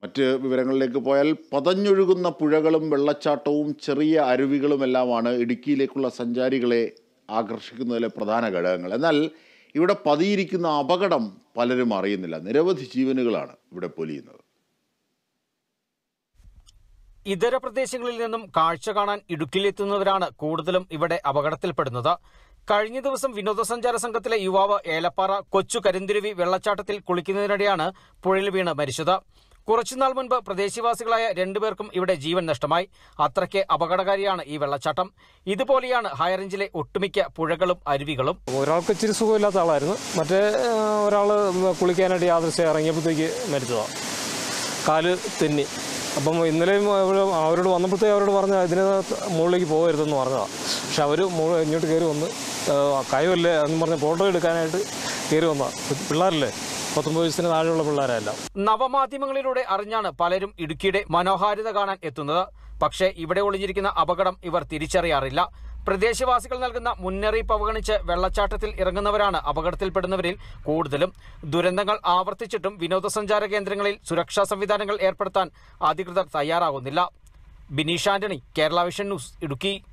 മറ്റ് വിവരങ്ങളിലേക്ക് പോയാൽ പതഞ്ഞൊഴുകുന്ന പുഴകളും വെള്ളച്ചാട്ടവും ചെറിയ അരുവികളുമെല്ലാമാണ് ഇടുക്കിയിലേക്കുള്ള സഞ്ചാരികളെ ആകർഷിക്കുന്നതിലെ പ്രധാന ഘടകങ്ങൾ എന്നാൽ ഇവിടെ പതിയിരിക്കുന്ന അപകടം പലരും അറിയുന്നില്ല നിരവധി ജീവനുകളാണ് ഇവിടെ പൊലിയുന്നത് ഇതര പ്രദേശങ്ങളിൽ നിന്നും കാഴ്ച കാണാൻ ഇടുക്കിയിലെത്തുന്നവരാണ് കൂടുതലും ഇവിടെ അപകടത്തിൽപ്പെടുന്നത് കഴിഞ്ഞ ദിവസം വിനോദസഞ്ചാര സംഘത്തിലെ യുവാവ് ഏലപ്പാറ കൊച്ചു കരിന്തിരുവി വെള്ളച്ചാട്ടത്തിൽ കുളിക്കുന്നതിനിടെയാണ് പുഴയിൽ വീണ് മരിച്ചത് കുറച്ചുനാൾ മുൻപ് പ്രദേശവാസികളായ രണ്ടുപേർക്കും ഇവിടെ ജീവൻ നഷ്ടമായി അത്രയ്ക്ക് അപകടകാരിയാണ് ഈ വെള്ളച്ചാട്ടം ഇതുപോലെയാണ് ഹൈറേഞ്ചിലെ ഒട്ടുമിക്ക പുഴകളും അരുവികളും ഒരാൾക്ക് ഇച്ചിരി സുഖമില്ലാത്ത ആളായിരുന്നു മറ്റേ ഒരാൾ കുളിക്കാനായിട്ട് യാദൃശ്യം ഇറങ്ങിയപ്പോഴത്തേക്ക് മരിച്ചതാണ് കാല് തെന്നി അപ്പം ഇന്നലെയും അവര് അവരോട് വന്നപ്പോഴത്തേക്ക് അവരോട് പറഞ്ഞ ഇതിന് മുകളിലേക്ക് പോകരുതെന്ന് പറഞ്ഞതാണ് പക്ഷെ അവർ ഇങ്ങോട്ട് കയറി വന്ന് കൈവല്ലേ എന്ന് പറഞ്ഞ് ഫോട്ടോ എടുക്കാനായിട്ട് കയറി വന്നതാണ് പിള്ളേരല്ലേ പത്തൊമ്പത് വയസ്സിന് താഴെയുള്ള പിള്ളേരല്ല നവമാധ്യമങ്ങളിലൂടെ അറിഞ്ഞാണ് പലരും ഇടുക്കിയുടെ മനോഹാരിത കാണാൻ എത്തുന്നത് പക്ഷേ ഇവിടെ ഒളിഞ്ഞിരിക്കുന്ന അപകടം ഇവർ തിരിച്ചറിയാറില്ല പ്രദേശവാസികൾ നൽകുന്ന മുന്നറിയിപ്പ് അവഗണിച്ച് വെള്ളച്ചാട്ടത്തിൽ ഇറങ്ങുന്നവരാണ് അപകടത്തിൽപ്പെടുന്നവരിൽ കൂടുതലും ദുരന്തങ്ങൾ ആവർത്തിച്ചിട്ടും വിനോദസഞ്ചാര കേന്ദ്രങ്ങളിൽ സുരക്ഷാ സംവിധാനങ്ങൾ ഏർപ്പെടുത്താൻ അധികൃതർ തയ്യാറാകുന്നില്ല ബിനീഷ് ആന്റണി കേരള വിഷൻ ന്യൂസ് ഇടുക്കി